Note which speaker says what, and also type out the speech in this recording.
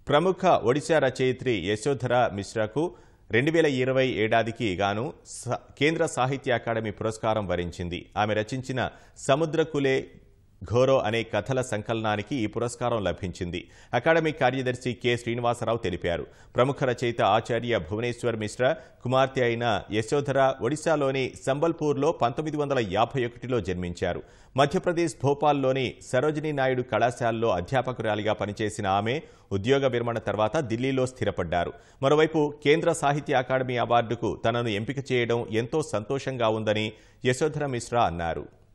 Speaker 1: ప్రముఖ ఒడిశా రచయిత్రి యశోధర మిశ్రాకు రెండు వేల ఇరవై ఏడాదికి గాను స- కేంద్ర సాహిత్య అకాడమీ పురస్కారం వరించింది ఆమె రచించిన సముద్రకులే ఘోరో అనే కథల సంకలనానికి ఈ పురస్కారం లభించింది అకాడమీ కార్యదర్శి కె శ్రీనివాసరావు తెలిపారు ప్రముఖ రచయిత ఆచార్య భువనేశ్వర్ మిశ్రా కుమార్తె అయిన యశోధర ఒడిశాలోని సంబల్పూర్లో పంతొమ్మిది వందల యాభై ఒకటిలో జన్మించారు మధ్యప్రదేశ్ భోపాల్లోని సరోజినీ నాయుడు కళాశాలలో అధ్యాపకురాలిగా పనిచేసిన ఆమె ఉద్యోగ విరమణ తర్వాత ఢిల్లీలో స్థిరపడ్డారు మరోవైపు కేంద్ర సాహిత్య అకాడమీ అవార్డుకు తనను ఎంపిక చేయడం ఎంతో సంతోషంగా ఉందని యశోధర మిశ్రా అన్నారు